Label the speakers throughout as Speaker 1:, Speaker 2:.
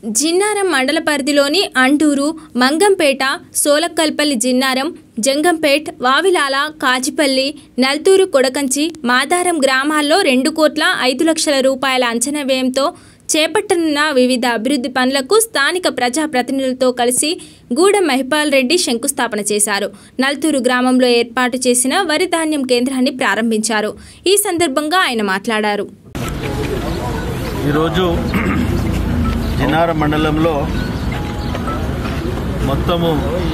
Speaker 1: జిన్నారం మండల పరిధిలోని అంటూరు మంగంపేట సోలక్కల్పల్లి జిన్నారం జంగంపేట్ వావిలాల కాజిపల్లి నల్తూరు కొడకంచి మాదారం గ్రామాల్లో రెండు కోట్ల ఐదు లక్షల రూపాయల అంచనా వ్యయంతో చేపట్టనున్న వివిధ అభివృద్ధి పనులకు స్థానిక ప్రజాప్రతినిధులతో కలిసి గూడెం మహిపాల్ రెడ్డి శంకుస్థాపన చేశారు నల్తూరు గ్రామంలో ఏర్పాటు చేసిన వరి ధాన్యం కేంద్రాన్ని ప్రారంభించారు ఈ సందర్భంగా ఆయన మాట్లాడారు
Speaker 2: ఈరోజు జిన్నార మండలంలో మొత్తము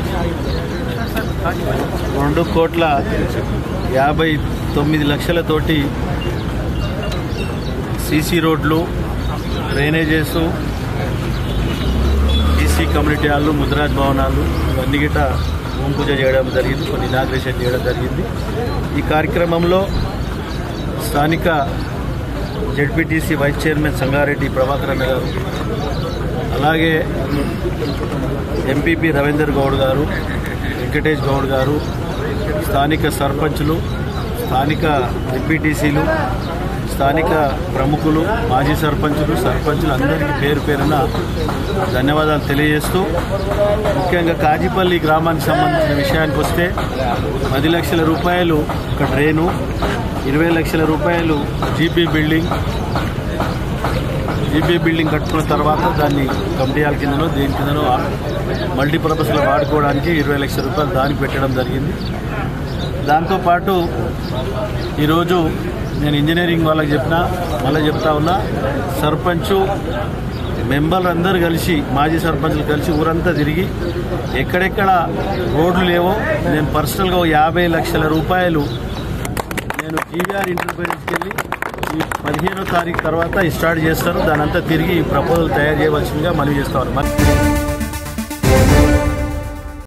Speaker 2: రెండు కోట్ల యాభై తొమ్మిది లక్షలతోటి సీసీ రోడ్లు డ్రైనేజెస్ ఈసీ కమ్యూనిటీ హాళ్ళు ముద్రాజ్ భవనాలు ఇవన్నీ గిట భూమి పూజ చేయడం జరిగింది కొన్ని ఇనాగ్రేషన్ చేయడం జరిగింది ఈ కార్యక్రమంలో స్థానిక ZPTC vice chairman Sangareddy Prabhakar అన్న గారు అలాగే ఎంపీపీ రవీందర్ గౌడ్ గారు వెంకటేష్ గౌడ్ గారు స్థానిక సర్పంచులు స్థానిక ఎంపీటీసీలు స్థానిక ప్రముఖులు మాజీ సర్పంచులు సర్పంచులు అందరికీ పేరు పేరున ధన్యవాదాలు తెలియజేస్తూ ముఖ్యంగా కాజీపల్లి గ్రామానికి సంబంధించిన విషయానికి వస్తే పది లక్షల రూపాయలు ఒక డ్రైను ఇరవై లక్షల రూపాయలు జీపీ బిల్డింగ్ జీపీ బిల్డింగ్ కట్టుకున్న తర్వాత దాన్ని కమిటీ హాల్ కిందనో దేని కిందనో మల్టీపర్పస్లో వాడుకోవడానికి ఇరవై లక్షల రూపాయలు దానికి పెట్టడం జరిగింది దాంతోపాటు ఈరోజు నేను ఇంజనీరింగ్ వాళ్ళకి చెప్పిన మళ్ళీ చెప్తా ఉన్నా సర్పంచు మెంబర్లు అందరూ కలిసి మాజీ సర్పంచ్లు కలిసి ఊరంతా తిరిగి ఎక్కడెక్కడ రోడ్లు లేవో నేను పర్సనల్గా ఓ యాభై లక్షల రూపాయలు నేను జీవీఆర్ ఇంటర్ప్రైజ్కి వెళ్ళి ఈ పదిహేనో తారీఖు తర్వాత స్టార్ట్ చేస్తారు దానంతా తిరిగి ప్రపోజల్ తయారు చేయవలసిందిగా మనవి చేస్తారు